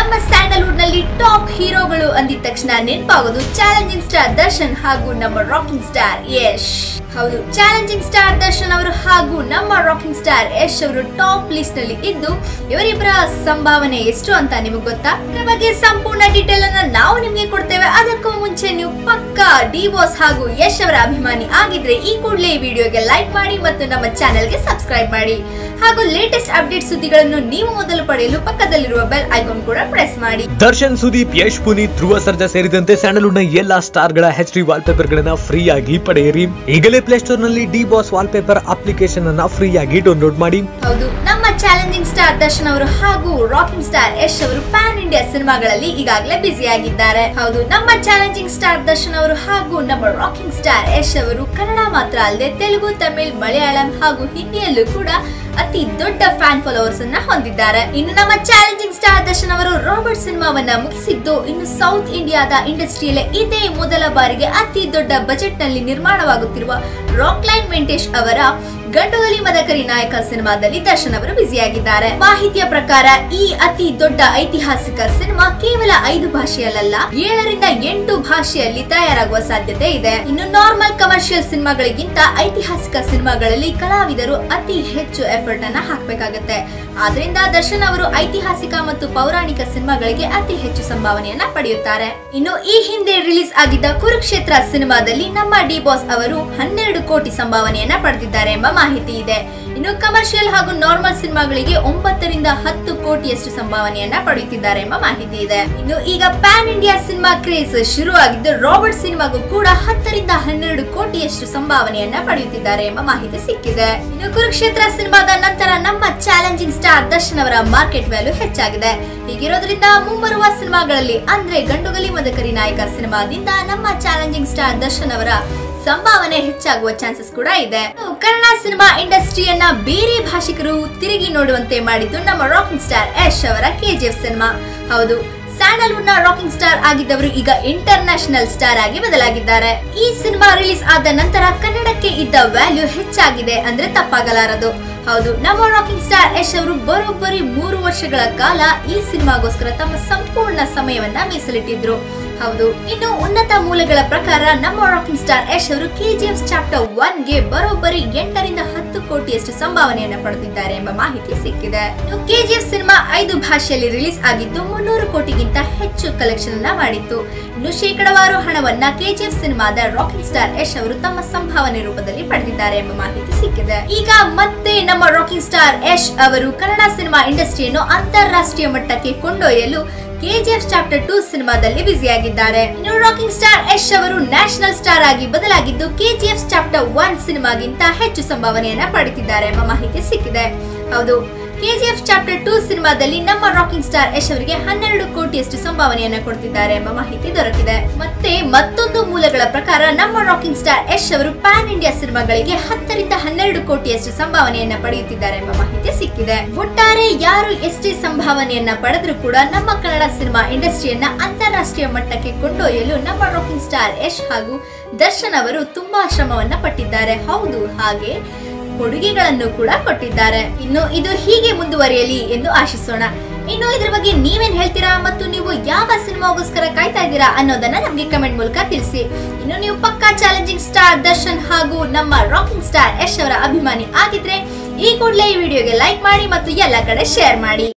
ನಮ್ಮ ಸ್ಯಾಂಡಲ್ವುಡ್ ನಲ್ಲಿ ಟಾಪ್ ಹೀರೋಗಳು ಅಂದಿದ ತಕ್ಷಣ ನೆನಪಾಗೋದು ಚಾಲೆಂಜಿಂಗ್ ಸ್ಟಾರ್ ದರ್ಶನ್ ಹಾಗೂ ನಮ್ಮ ರಾಕಿಂಗ್ ಸ್ಟಾರ್ ಯಶ್ ಹೌದು ಚಾಲೆಂಜಿಂಗ್ ಸ್ಟಾರ್ ದರ್ಶನ್ ಅವರು ಹಾಗೂ ನಮ್ಮ ರಾಕಿಂಗ್ ಸ್ಟಾರ್ ಯಶ್ ಅವರು ಟಾಪ್ ಲಿಸ್ಟ್ ನಲ್ಲಿ ಇದ್ದು ಇವರಿಬ್ಬರ ಸಂಭಾವನೆ ಎಷ್ಟು ಅಂತ ನಿಮಗೆ ಗೊತ್ತಾ ಇದರ ಬಗ್ಗೆ ಸಂಪೂರ್ಣ ಡೀಟೇಲ್ ಅನ್ನ ನಾವು ನಿಮ್ಗೆ ಕೊಡ್ತೇವೆ ಅದಕ್ಕೂ ಮುಂಚೆ ನೀವು ಪಕ್ಕಾ ಡಿ ಬಾಸ್ ಹಾಗೂ ಯಶ್ ಅವರ ಅಭಿಮಾನಿ ಆಗಿದ್ರೆ ಈ ಕೂಡಲೇ ಈ ವಿಡಿಯೋಗೆ ಲೈಕ್ ಮಾಡಿ ಮತ್ತು ನಮ್ಮ ಚಾನೆಲ್ಗೆ ಸಬ್ಸ್ಕ್ರೈಬ್ ಮಾಡಿ ಹಾಗೂ ಲೇಟೆಸ್ಟ್ ಅಪ್ಡೇಟ್ ಸುದ್ದಿಗಳನ್ನು ನೀವು ಮೊದಲು ಪಡೆಯಲು ಪಕ್ಕದಲ್ಲಿರುವ ಬೆಲ್ ಐಕಾನ್ ಕೂಡ ಪ್ರೆಸ್ ಮಾಡಿ ದರ್ಶನ್ ಸುದೀಪ್ ಯಶ್ ಪುನೀತ್ ಧ್ರುವ ಸರ್ಜಾ ಸೇರಿದಂತೆ ಸ್ಯಾಂಡಲ್ವುಡ್ ನ ಎಲ್ಲಾ ಸ್ಟಾರ್ ಗಳ ಹೆಚ್ ಡಿ ವಾಲ್ ಪೇಪರ್ ಗಳನ್ನ ಫ್ರೀ ಆಗಿ ಪಡೆಯಿರಿ ಈಗಲೇ ಪ್ಲೇ ಸ್ಟೋರ್ ನಲ್ಲಿ D boss wallpaper application ಅನ್ನ ಫ್ರೀ ಆಗಿ ಡೌನ್ಲೋಡ್ ಮಾಡಿ ಹೌದು ನಮ್ಮ ಚಾಲೆಂಜಿಂಗ್ ಸ್ಟಾರ್ ದರ್ಶನ್ ಅವರು ಹಾಗೂ ರಾಕಿಂಗ್ ಸ್ಟಾರ್ ಯಶ್ ಅವರು ಪ್ಯಾನ್ ಇಂಡಿಯಾ ಸಿನಿಮಾಗಳಲ್ಲಿ ಈಗಾಗಲೇ ಬ್ಯುಸಿ ಆಗಿದ್ದಾರೆ ಹೌದು ನಮ್ಮ ಚಾಲೆಂಜಿಂಗ್ ಸ್ಟಾರ್ ದರ್ಶನ್ ಅವರು ಹಾಗೂ ನಮ್ಮ ರಾಕಿಂಗ್ ಸ್ಟಾರ್ ಯಶ್ ಅವರು ಕನ್ನಡ ಮಾತ್ರ ಅಲ್ಲದೆ ತೆಲುಗು ತಮಿಳ್ ಮಲಯಾಳಂ ಹಾಗೂ ಹಿಂದಿಯಲ್ಲೂ ಕೂಡ ಅತಿ ದೊಡ್ಡ ಫ್ಯಾನ್ ಫಾಲೋವರ್ಸ್ ಅನ್ನ ಹೊಂದಿದ್ದಾರೆ ಇನ್ನು ನಮ್ಮ ಚಾಲೆಂಜಿಂಗ್ ಸ್ಟಾರ್ ದರ್ಶನ್ ಅವರು ರಾಬರ್ಟ್ ಸಿನಿಮಾವನ್ನ ಮುಗಿಸಿದ್ದು ಇನ್ನು ಸೌತ್ ಇಂಡಿಯಾದ ಇಂಡಸ್ಟ್ರಿಯಲ್ಲೇ ಇದೇ ಮೊದಲ ಬಾರಿಗೆ ಅತಿ ದೊಡ್ಡ ಬಜೆಟ್ ನಲ್ಲಿ ನಿರ್ಮಾಣವಾಗುತ್ತಿರುವ ರಾಕ್ಲೈನ್ ವೆಂಕಟೇಶ್ ಅವರ ಗಂಡುಗಲಿ ಮದಕರಿ ನಾಯಕ ಸಿನಿಮಾದಲ್ಲಿ ದರ್ಶನ್ ಅವರು ಬ್ಯುಸಿಯಾಗಿದ್ದಾರೆ ಮಾಹಿತಿಯ ಪ್ರಕಾರ ಈ ಅತಿ ದೊಡ್ಡ ಐತಿಹಾಸಿಕ ಸಿನಿಮಾ ಕೇವಲ ಐದು ಭಾಷೆಯಲ್ಲ ಏಳರಿಂದ ಎಂಟು ಭಾಷೆಯಲ್ಲಿ ತಯಾರಾಗುವ ಸಾಧ್ಯತೆ ಇದೆ ಇನ್ನು ನಾರ್ಮಲ್ ಕಮರ್ಷಿಯಲ್ ಸಿನಿಮಾಗಳಿಗಿಂತ ಐತಿಹಾಸಿಕ ಸಿನಿಮಾಗಳಲ್ಲಿ ಕಲಾವಿದರು ಅತಿ ಹೆಚ್ಚು ಎಫರ್ಟ್ ಅನ್ನ ಹಾಕಬೇಕಾಗುತ್ತೆ ಆದ್ರಿಂದ ದರ್ಶನ್ ಅವರು ಐತಿಹಾಸಿಕ ಮತ್ತು ಪೌರಾಣಿಕ ಸಿನಿಮಾಗಳಿಗೆ ಅತಿ ಹೆಚ್ಚು ಸಂಭಾವನೆಯನ್ನ ಪಡೆಯುತ್ತಾರೆ ಇನ್ನು ಈ ಹಿಂದೆ ರಿಲೀಸ್ ಆಗಿದ್ದ ಕುರುಕ್ಷೇತ್ರ ಸಿನಿಮಾದಲ್ಲಿ ನಮ್ಮ ಡಿ ಬಾಸ್ ಅವರು ಹನ್ನೆರಡು ಕೋಟಿ ಸಂಭಾವನೆಯನ್ನ ಪಡೆದಿದ್ದಾರೆ ಎಂಬ ಮಾಹಿತಿ ಇದೆ ಇನ್ನು ಕಮರ್ಷಿಯಲ್ ಹಾಗೂ ನಾರ್ಮಲ್ ಸಿನಿಮಾಗಳಿಗೆ ಒಂಬತ್ತರಿಂದ ಹತ್ತು ಕೋಟಿಯಷ್ಟು ಸಂಭಾವನೆಯನ್ನ ಪಡೆಯುತ್ತಿದ್ದಾರೆ ಎಂಬ ಮಾಹಿತಿ ಇದೆ ಇನ್ನು ಈಗ ಪ್ಯಾನ್ ಇಂಡಿಯಾ ಸಿನಿಮಾ ಕ್ರೇಜ್ ಶುರುವಾಗಿದ್ದು ರಾಬರ್ಟ್ ಸಿನಿಮಾಗೂ ಕೂಡ ಹತ್ತರಿಂದ ಹನ್ನೆರಡು ಕೋಟಿಯಷ್ಟು ಸಂಭಾವನೆಯನ್ನ ಪಡೆಯುತ್ತಿದ್ದಾರೆ ಎಂಬ ಮಾಹಿತಿ ಸಿಕ್ಕಿದೆ ಇನ್ನು ಕುರುಕ್ಷೇತ್ರ ಸಿನಿಮಾದ ನಂತರ ನಮ್ಮ ಚಾಲೆಂಜಿಂಗ್ ಸ್ಟಾರ್ ದರ್ಶನ್ ಅವರ ಮಾರ್ಕೆಟ್ ವ್ಯಾಲ್ಯೂ ಹೆಚ್ಚಾಗಿದೆ ಹೀಗಿರೋದ್ರಿಂದ ಮುಂಬರುವ ಸಿನಿಮಾಗಳಲ್ಲಿ ಅಂದ್ರೆ ಗಂಡುಗಲಿ ಮದಕರಿ ನಾಯಕ ಸಿನಿಮಾದಿಂದ ನಮ್ಮ ಚಾಲೆಂಜಿಂಗ್ ಸ್ಟಾರ್ ದರ್ಶನ್ ಅವರ ಸಂಭಾವನೆ ಹೆಚ್ಚಾಗುವ ಚಾನ್ಸಸ್ ಕೂಡ ಇದೆ ಇನ್ನು ಕನ್ನಡ ಸಿನಿಮಾ ಇಂಡಸ್ಟ್ರಿಯನ್ನ ಬೇರೆ ಭಾಷಿಕರು ತಿರುಗಿ ನೋಡುವಂತೆ ಮಾಡಿದ್ದು ನಮ್ಮ ರಾಕಿಂಗ್ ಸ್ಟಾರ್ ಯಶ್ ಅವರ ಕೆಜಿಎಫ್ ಸಿನಿಮಾ ಹೌದು ಸ್ಯಾಂಡಲ್ವುಡ್ ನ ರಾಕಿಂಗ್ ಸ್ಟಾರ್ ಆಗಿದ್ದವರು ಈಗ ಇಂಟರ್ ನ್ಯಾಷನಲ್ ಸ್ಟಾರ್ ಆಗಿ ಬದಲಾಗಿದ್ದಾರೆ ಈ ಸಿನಿಮಾ ರಿಲೀಸ್ ಆದ ನಂತರ ಕನ್ನಡಕ್ಕೆ ಇದ್ದ ವ್ಯಾಲ್ಯೂ ಹೆಚ್ಚಾಗಿದೆ ಅಂದ್ರೆ ತಪ್ಪಾಗಲಾರದು ಹೌದು ನಮ್ಮ ರಾಕಿಂಗ್ ಸ್ಟಾರ್ ಯಶ್ ಅವರು ಬರೋಬ್ಬರಿ ಮೂರು ವರ್ಷಗಳ ಕಾಲ ಈ ಸಿನಿಮಾಗೋಸ್ಕರ ತಮ್ಮ ಸಂಪೂರ್ಣ ಸಮಯವನ್ನ ಮೀಸಲಿಟ್ಟಿದ್ರು ಹೌದು ಇನ್ನು ಉನ್ನತ ಮೂಲಗಳ ಪ್ರಕಾರ ನಮ್ಮ ರಾಕಿಂಗ್ ಸ್ಟಾರ್ ಯಶ್ ಅವರು ಕೆಜಿಎಫ್ ಚಾಪ್ಟರ್ ಒನ್ ಗೆ ಬರೋಬ್ಬರಿ ಎಂಟರಿಂದ ಹತ್ತು ಕೋಟಿಯಷ್ಟು ಸಂಭಾವನೆಯನ್ನ ಪಡೆದಿದ್ದಾರೆ ಎಂಬ ಮಾಹಿತಿ ಸಿಕ್ಕಿದೆ ಇನ್ನು ಕೆಜಿಎಫ್ ಸಿನಿಮಾ ಐದು ಭಾಷೆಯಲ್ಲಿ ರಿಲೀಸ್ ಆಗಿದ್ದು ಮುನ್ನೂರು ಕೋಟಿಗಿಂತ ಹೆಚ್ಚು ಕಲೆಕ್ಷನ್ ಅನ್ನ ಮಾಡಿತ್ತು ಇನ್ನು ಶೇಕಡವಾರು ಹಣವನ್ನ ಕೆಜಿಎಫ್ ಸಿನಿಮಾದ ರಾಕಿಂಗ್ ಸ್ಟಾರ್ ಯಶ್ ಅವರು ತಮ್ಮ ಸಂಭಾವನೆ ರೂಪದಲ್ಲಿ ಪಡೆದಿದ್ದಾರೆ ಎಂಬ ಮಾಹಿತಿ ಸಿಕ್ಕಿದೆ ಈಗ ಮತ್ತೆ ನಮ್ಮ ರಾಕಿಂಗ್ ಸ್ಟಾರ್ ಯಶ್ ಅವರು ಕನ್ನಡ ಸಿನಿಮಾ ಇಂಡಸ್ಟ್ರಿಯನ್ನು ಅಂತಾರಾಷ್ಟ್ರೀಯ ಮಟ್ಟಕ್ಕೆ ಕೊಂಡೊಯ್ಯಲು ಕೆಜಿಎಫ್ ಚಾಪ್ಟರ್ ಟೂ ಸಿನಿಮಾದಲ್ಲಿ ಬ್ಯುಸಿಯಾಗಿದ್ದಾರೆ ಇನ್ನು ರಾಕಿಂಗ್ ಸ್ಟಾರ್ ಯಶ್ ಅವರು ನ್ಯಾಷನಲ್ ಸ್ಟಾರ್ ಆಗಿ ಬದಲಾಗಿದ್ದು ಕೆಜಿಎಫ್ ಚಾಪ್ಟರ್ ಒನ್ ಸಿನಿಮಾಗಿಂತ ಹೆಚ್ಚು ಸಂಭಾವನೆಯನ್ನ ಪಡೆದಿದ್ದಾರೆ ಎಂಬ ಮಾಹಿತಿ ಸಿಕ್ಕಿದೆ ಹೌದು ಕೆಜಿಎಫ್ ಚಾಪ್ಟರ್ ಟೂ ಸಿನಿಮಾದಲ್ಲಿ ನಮ್ಮ ರಾಕಿಂಗ್ ಸ್ಟಾರ್ ಯಶ್ ಅವರಿಗೆ ಹನ್ನೆರಡು ಕೋಟಿಯಷ್ಟು ಸಂಭಾವನೆಯನ್ನ ಕೊಡ್ತಿದ್ದಾರೆ ಎಂಬ ಮಾಹಿತಿ ದೊರಕಿದೆ ಮತ್ತೆ ಮತ್ತೊಂದು ಮೂಲಗಳ ಪ್ರಕಾರ ನಮ್ಮ ರಾಕಿಂಗ್ ಸ್ಟಾರ್ ಯಶ್ ಅವರು ಪ್ಯಾನ್ ಇಂಡಿಯಾ ಸಿನಿಮಾಗಳಿಗೆ ಹತ್ತರಿಂದ ಹನ್ನೆರಡು ಕೋಟಿಯಷ್ಟು ಸಂಭಾವನೆಯನ್ನ ಪಡೆಯುತ್ತಿದ್ದಾರೆ ಎಂಬ ಮಾಹಿತಿ ಸಿಕ್ಕಿದೆ ಒಟ್ಟಾರೆ ಯಾರು ಎಷ್ಟೇ ಸಂಭಾವನೆಯನ್ನ ಪಡೆದ್ರೂ ಕೂಡ ನಮ್ಮ ಕನ್ನಡ ಸಿನಿಮಾ ಇಂಡಸ್ಟ್ರಿಯನ್ನ ಅಂತಾರಾಷ್ಟ್ರೀಯ ಮಟ್ಟಕ್ಕೆ ಕೊಂಡೊಯ್ಯಲು ನಮ್ಮ ರಾಕಿಂಗ್ ಸ್ಟಾರ್ ಯಶ್ ಹಾಗೂ ದರ್ಶನ್ ಅವರು ತುಂಬಾ ಶ್ರಮವನ್ನ ಪಟ್ಟಿದ್ದಾರೆ ಹೌದು ಹಾಗೆ ಕೊಡುಗೆಗಳನ್ನು ಕೂಡ ಕೊಟ್ಟಿದ್ದಾರೆ ಇನ್ನು ಇದು ಹೀಗೆ ಮುಂದುವರಿಯಲಿ ಎಂದು ಆಶಿಸೋಣ ಇನ್ನು ಇದ್ರ ಬಗ್ಗೆ ನೀವೇನ್ ಹೇಳ್ತೀರಾ ಮತ್ತು ನೀವು ಯಾವ ಸಿನಿಮಾಗೋಸ್ಕರ ಕಾಯ್ತಾ ಇದ್ದೀರಾ ಅನ್ನೋದನ್ನ ನಮ್ಗೆ ಕಮೆಂಟ್ ಮೂಲಕ ತಿಳಿಸಿ ಇನ್ನು ನೀವು ಪಕ್ಕಾ ಚಾಲೆಂಜಿಂಗ್ ಸ್ಟಾರ್ ದರ್ಶನ್ ಹಾಗೂ ನಮ್ಮ ರಾಕಿಂಗ್ ಸ್ಟಾರ್ ಯಶ್ ಅವರ ಅಭಿಮಾನಿ ಆಗಿದ್ರೆ ಈ ಕೂಡಲೇ ಈ ವಿಡಿಯೋಗೆ ಲೈಕ್ ಮಾಡಿ ಮತ್ತು ಎಲ್ಲ ಕಡೆ ಶೇರ್ ಮಾಡಿ